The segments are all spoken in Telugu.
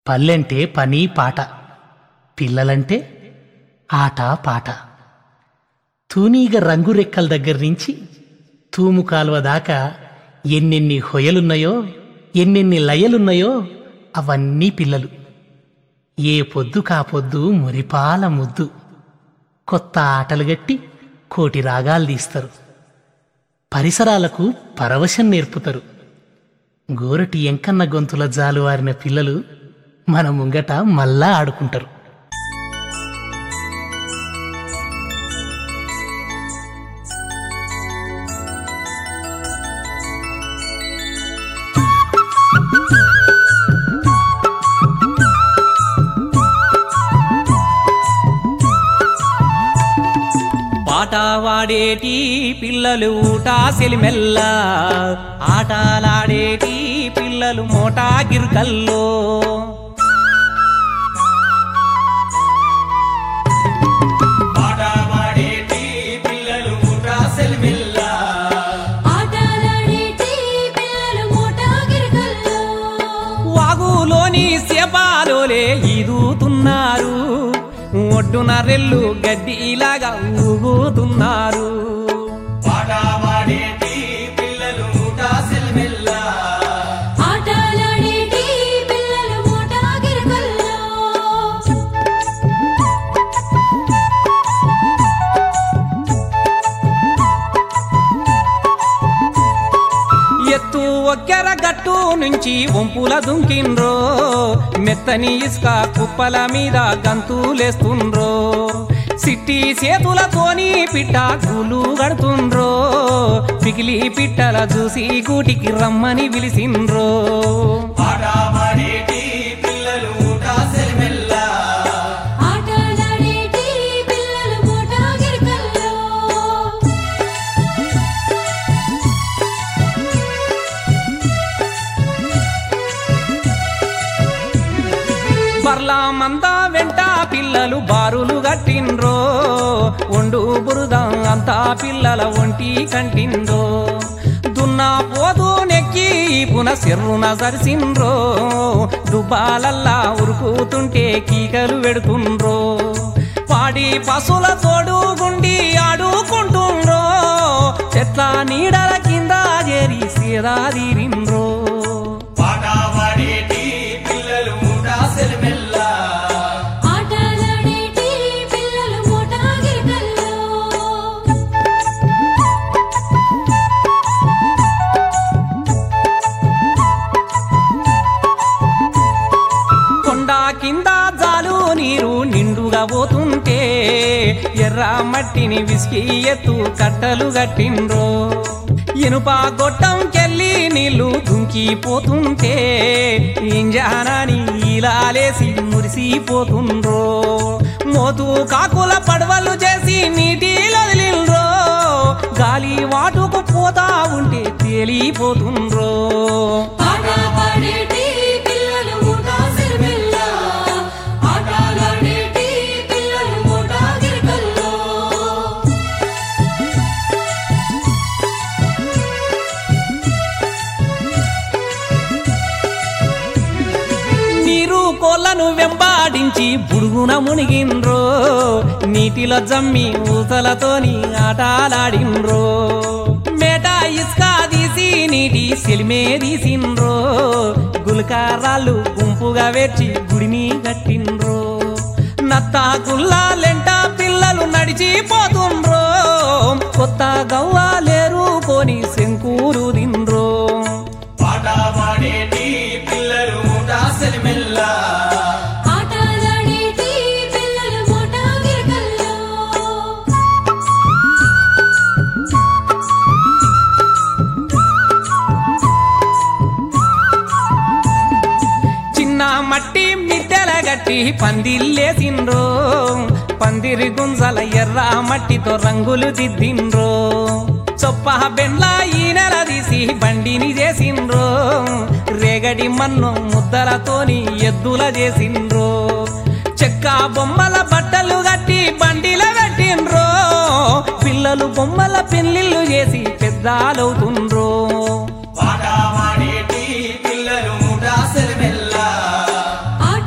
పల్లెంటే పని పాట పిల్లలంటే ఆట పాట తూనీగ రంగురెక్కల దగ్గర నుంచి తూము కాలువ దాకా ఎన్నెన్ని హొయలున్నాయో ఎన్నెన్ని లయలున్నాయో అవన్నీ పిల్లలు ఏ పొద్దు కాపొద్దు మురిపాల ముద్దు కొత్త ఆటలు గట్టి కోటి రాగాలు తీస్తారు పరిసరాలకు పరవశం నేర్పుతారు గోరటి ఎంకన్న గొంతుల జాలువారిన పిల్లలు మన ముంగట మళ్ళా ఆడుకుంటారు పాట వాడేటి పిల్లలు ఊటా సెలిమెల్ల ఆటలాడేటి పిల్లలు మోటా గిరుకల్లో పాట వాడేటి పిల్లలు ఊటా సెలిమెల్ల ఆటలాడేటి పిల్లలు మోటాగిరికల్లో వాగులోని సేపాలోలే ఈదుతున్నారు ఒడ్డున రెల్లు గడ్డిలాగా ఊగుతున్నారు ఆటలాడేటి పిల్లలు మోటాగిరికల్లో ఎత్తు ఒక్కెర గట్టు నుంచి వంపుల దుంకిండ్రో మెత్తని ఇసుక కుప్పల మీద గంతులేస్తుండ్రో సిట్టి చేతులతోని పిట్ట కూలు గడుతుండ్రో పిగిలి పిట్టల చూసి గూటికి రమ్మని పిలిసిండ్రో ఆటలాడేటి పిల్లలు మోటాగిరికల్లో బర్లా మంద వెంట పిల్లలు బారులు గట్టిండ్రో ఒండు బురద అంతా పిల్లల ఒంటి కంటిండ్రో దున్నా పోదు నెక్కి పున సెర్రున సరిసిండ్రో దుబ్బాలల్లా ఉరుకుతుంటే కీకలు పెడుతుండ్రో పాడి పశుల తోడు గుండి ఆడుకుంటుండ్రో చెట్ల నీడల కింద చేరి సీదా తీరిండ్రో ఆటలాడేటి పిల్లలు మోటాగిరికల్లో కొండ కింద జాలు నీరు నిండుగా పోతుంటే ఎర్ర మట్టిని విసికి ఎత్తు కట్టలు కట్టిండ్రో ఇనుప గొట్టం కెళ్ళి నీళ్లు దుంకిపోతుంటే ఇంజానాని ఇలాలేసి మురిసిపోతుండ్రో మోతు కాకుల పడవలు చేసి నీటిలో వదిలిండ్రో గాలి వాటుకు పోతా ఉంటే తేలిపోతుండ్రో ఆటలాడేటి పిల్లలు మోటాసిరిమెల్ల ఆటలాడేటి పిల్లలు మోటాగిరికల్లో నీరు కోళ్ళను వెంబాడించి బుడుగున మునిగిండ్రో నీటిలో జమ్మి ఊసలతోని ఆటలాడిండ్రో మేట ఇసుక తీసి నీటి సెలిమే తీసిండ్రో గులకారాళ్ళు గుంపుగా వేర్చి గుడిని కట్టిండ్రో నత్త గుల్లాలెంట పిల్లలు నడిచిపోతుండ్రో కొత్త గవ్వాలేరు కొని శంకూరు దిండ్రో ఆటలాడేటి పిల్లలు మోటాగిరికల్లో చిన్న మట్టి మిద్దెల గట్టి పందిల్లేసిండ్రో పందిరి గుంజల ఎర్ర మట్టితో రంగులు దిద్దిండ్రో చొప్ప బెండ్ల ఈ నెల తీసి బండిని చేసిండ్రో రేగడి మన్ను ముద్దలతోని ఎద్దుల చేసిండ్రో చెక్క బొమ్మల బట్టలు కట్టి బండిల పెట్టిండ్రో పిల్లలు బొమ్మల పెళ్లిళ్ళు చేసి పెద్దాలవుతుండ్రో ఆట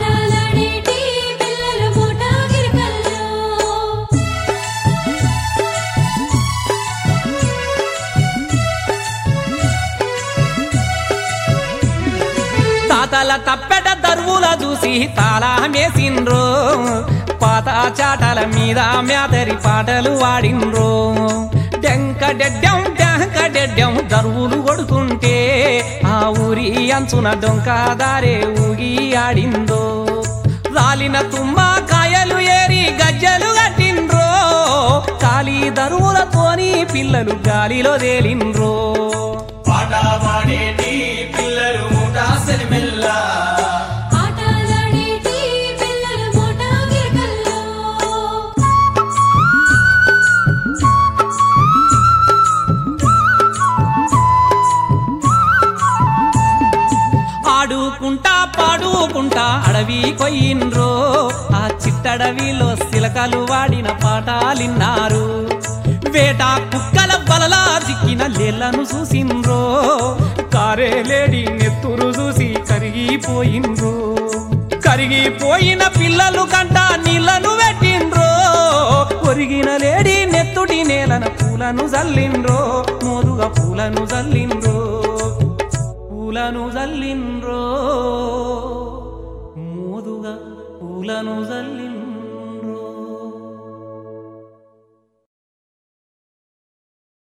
దర్వుల చూసి తాళమేసిండ్రో పాత చాటల మీద మ్యాతరి పాటలు వాడిండ్రో డెంక డెడ్డం డెంక డెడ్డం దర్వులు కొడుతుంటే ఆ ఊరి అంచున డొంక దారే ఊగి ఆడిందో రాలిన తుమ్మ కాయలు ఏరి గజ్జలు కట్టిండ్రో కాలి దరువులతోని పిల్లలు గాలిలో తేలిండ్రో పాటవాడేటి పిల్లలు ముఠాసరి మెల్ల ఆటలాడేటి పిల్లలు మోటా గిరికల్లో ఆడుకుంటా పాడుకుంటా అడవి కొయ్యిండ్రో ఆ చిట్టడవిలో సిలకలు వాడిన పాటాలిన్నారు వేట కుక్కల బలలా చిక్కిన లేళ్లను చూసిండ్రో కారేలేడి నెత్తురు చూసి కరిగిపోయిండ్రో కరిగిపోయిన పిల్లలు కంట నీళ్లను పెట్టిండ్రో ఒరిగిన లేడి నెత్తుడి నేలన పూలను జల్లిండ్రో మోదుగా పూలను జల్లిండ్రో పూలను జల్లిండ్రో మోదుగా పూలను జల్లిండ్రో